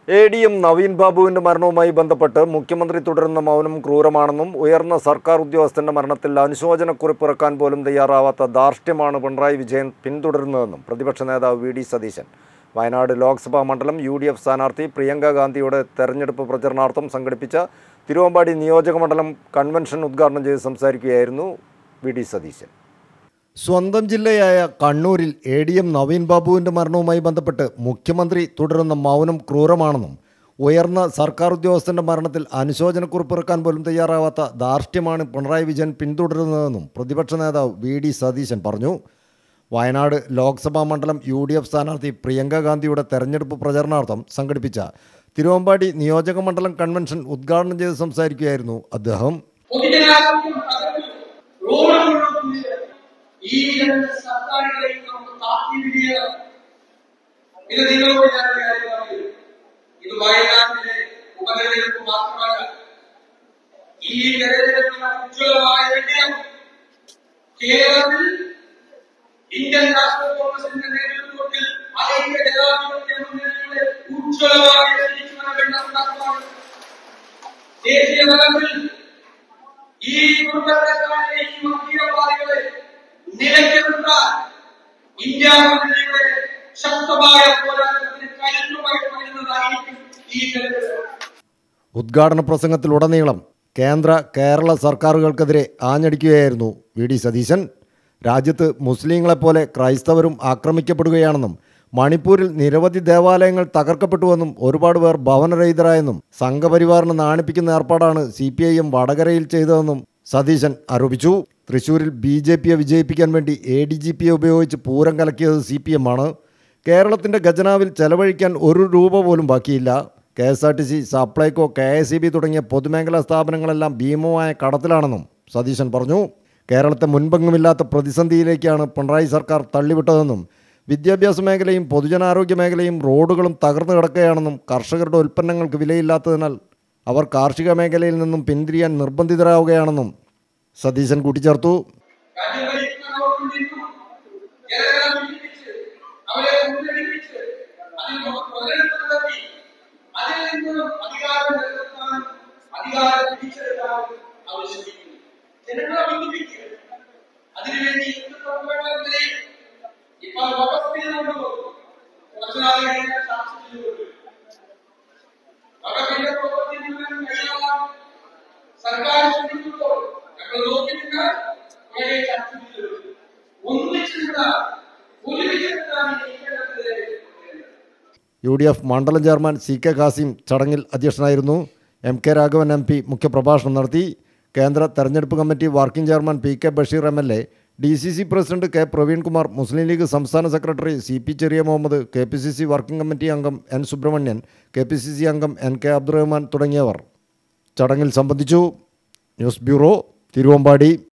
A D M Naveen ബാബുവിന്റെ മരണവുമായി ബന്ധപ്പെട്ട് മുഖ്യമന്ത്രി തുടരുന്ന മൗനം ക്രൂരമാണെന്നും ഉയർന്ന സർക്കാർ ഉദ്യോഗസ്ഥന്റെ മരണത്തിൽ അനുശോചനക്കുറിപ്പിറക്കാൻ പോലും തയ്യാറാവാത്ത ധാർഷ്ട്യമാണ് പിണറായി വിജയൻ പിന്തുടരുന്നതെന്നും പ്രതിപക്ഷ നേതാവ് വി ഡി സതീശൻ വയനാട് ലോക്സഭാ മണ്ഡലം യു ഡി എഫ് സ്ഥാനാർത്ഥി പ്രിയങ്ക ഗാന്ധിയുടെ തെരഞ്ഞെടുപ്പ് പ്രചരണാർത്ഥം സംഘടിപ്പിച്ച തിരുവമ്പാടി നിയോജക മണ്ഡലം കൺവെൻഷൻ ഉദ്ഘാടനം ചെയ്ത് സംസാരിക്കുകയായിരുന്നു വി ഡി സതീശൻ സ്വന്തം ജില്ലയായ കണ്ണൂരിൽ എ ഡി എം നവീൻ ബാബുവിൻ്റെ മരണവുമായി ബന്ധപ്പെട്ട് മുഖ്യമന്ത്രി തുടരുന്ന മൗനം ക്രൂരമാണെന്നും ഉയർന്ന സർക്കാർ ഉദ്യോഗസ്ഥൻ്റെ മരണത്തിൽ അനുശോചനക്കുറിപ്പിറക്കാൻ പോലും തയ്യാറാവാത്ത ധാർഷ്ട്യമാണ് പിണറായി വിജയൻ പിന്തുടരുന്നതെന്നും പ്രതിപക്ഷ നേതാവ് വി ഡി സതീശൻ പറഞ്ഞു വയനാട് ലോക്സഭാ മണ്ഡലം യു ഡി എഫ് സ്ഥാനാർത്ഥി പ്രിയങ്ക ഗാന്ധിയുടെ തെരഞ്ഞെടുപ്പ് പ്രചരണാർത്ഥം സംഘടിപ്പിച്ച തിരുവമ്പാടി നിയോജക മണ്ഡലം കൺവെൻഷൻ ഉദ്ഘാടനം ചെയ്ത് സംസാരിക്കുകയായിരുന്നു അദ്ദേഹം പൊതുജനാരോഗ്യം തകർന്നു റോഡ് മുഴുവൻ കുഴിച്ച് ഈ രണ്ട് സർക്കാരുകളെയും നമുക്ക് താത്തിവിടുകയാണ് ഇത് നിങ്ങളോട് ഞാൻ ഒരു കാര്യം പറയും ഇത് വയനാട്ടിലെ ഉപതെരഞ്ഞെടുപ്പ് മാത്രമല്ല ഈ തെരഞ്ഞെടുപ്പിന് ഉജ്ജ്വലമായ വിജയം കേരളത്തിൽ ഇന്ത്യൻ നാഷണൽ കോൺഗ്രസിന്റെ നേതൃത്വത്തിൽ ഐക്യ ജനാധിപത്യ മുന്നണിയുടെ ഉജ്ജ്വലമായ തിരിച്ചുവരവേണ്ട സന്ദർഭമാണ് ദേശീയ തലത്തിൽ ഈ ദുർബലക്കാരെ ഈ വർഗീയവാദികളെ നിലയ്ക്ക് നിർത്താൻ ഇന്ത്യ മുന്നണിയുടെ ശക്തമായ പോരാട്ടത്തിന് കരുത്തുമായി വരുന്നതായിരിക്കും ഈ തെരഞ്ഞെടുപ്പ് ഉദ്ഘാടന പ്രസംഗത്തിലുടനീളം കേന്ദ്ര കേരള സർക്കാരുകൾക്കെതിരെ ആഞ്ഞടിക്കുകയായിരുന്നു വി ഡി സതീശൻ രാജ്യത്ത് മുസ്ലിങ്ങളെപ്പോലെ ക്രൈസ്തവരും ആക്രമിക്കപ്പെടുകയാണെന്നും മണിപ്പൂരിൽ നിരവധി ദേവാലയങ്ങൾ തകർക്കപ്പെട്ടുവെന്നും ഒരുപാട് പേർ ഭവനരഹിതരായെന്നും സംഘപരിവാറിനെ നാണിപ്പിക്കുന്ന ഏർപ്പാടാണ് സി പി ഐ എം വടകരയിൽ ചെയ്തതെന്നും സതീശൻ ആരോപിച്ചു തൃശൂരിൽ ബി ജെ പിയെ വിജയിപ്പിക്കാൻ വേണ്ടി എ ഡി ജി പിയെ ഉപയോഗിച്ച് പൂരം കലക്കിയത് സി പി എം ആണ് കേരളത്തിൻ്റെ ഖജനാവിൽ ചെലവഴിക്കാൻ ഒരു രൂപ പോലും ബാക്കിയില്ല K S R T C Supplyco K S E B തുടങ്ങിയ പൊതുമേഖലാ സ്ഥാപനങ്ങളെല്ലാം ഭീമമായ കടത്തിലാണെന്നും സതീശൻ പറഞ്ഞു കേരളത്തെ മുൻപെങ്ങുമില്ലാത്ത പ്രതിസന്ധിയിലേക്കാണ് പിണറായി സർക്കാർ തള്ളിവിട്ടതെന്നും വിദ്യാഭ്യാസ മേഖലയും പൊതുജനാരോഗ്യ മേഖലയും റോഡുകളും തകർന്നു കിടക്കുകയാണെന്നും കർഷകരുടെ ഉൽപ്പന്നങ്ങൾക്ക് വിലയില്ലാത്തതിനാൽ അവർ കാർഷിക മേഖലയിൽ നിന്നും പിന്തിരിയാൻ നിർബന്ധിതരാവുകയാണെന്നും സതീശൻ കൂട്ടിച്ചേർത്തു രാജ്യം ഭരിക്കുന്നവർക്കൊണ്ടിരിക്കും ജനങ്ങളെ ഭിന്നിപ്പിച്ച് അവരെ മുന്നടിപ്പിച്ച് അതിൽ മുതലെടുപ്പ് നടത്തി അതിൽ നിന്ന് അധികാരം നിലനിർത്താനും അധികാരം തിരിച്ചെടുക്കാനും അവർ ശ്രമിക്കുന്നു ജനങ്ങളെ ഭിന്നിപ്പിക്കുക അതിനുവേണ്ടി എന്തൊക്കെ ഇപ്പോൾ വ്യവസ്ഥയിലുണ്ട് കുറച്ചു നാൾ കഴിഞ്ഞാൽ ചർച്ച ചെയ്തുകൊണ്ട് വകവിന്റെ പ്രവൃത്തി മുഴുവൻ കഴിയാൻ സർക്കാർ ശ്രമിക്കുമ്പോൾ ഞങ്ങൾ നോക്കിയിട്ടില്ല ഇവരെ ചർച്ച ചെയ്തത് ഒന്നിച്ചില്ല ഒരുമിച്ചിട്ടാണ് ഈ കേരളത്തിലെ യു ഡി എഫ് മണ്ഡലം ചെയർമാൻ സി കെ ഖാസിം ചടങ്ങിൽ അധ്യക്ഷനായിരുന്നു M K Raghavan M P മുഖ്യപ്രഭാഷണം നടത്തി കേന്ദ്ര തെരഞ്ഞെടുപ്പ് committee working chairman P K Basheer M L A D C C president K Praveenkumar Muslim League സംസ്ഥാന secretary C P Cheriya Muhammad K P C C working committee അംഗം N Subrahmanian K P C C അംഗം N K Abdurahman തുടങ്ങിയവർ ചടങ്ങിൽ സംബന്ധിച്ചു ന്യൂസ് ബ്യൂറോ തിരുവമ്പാടി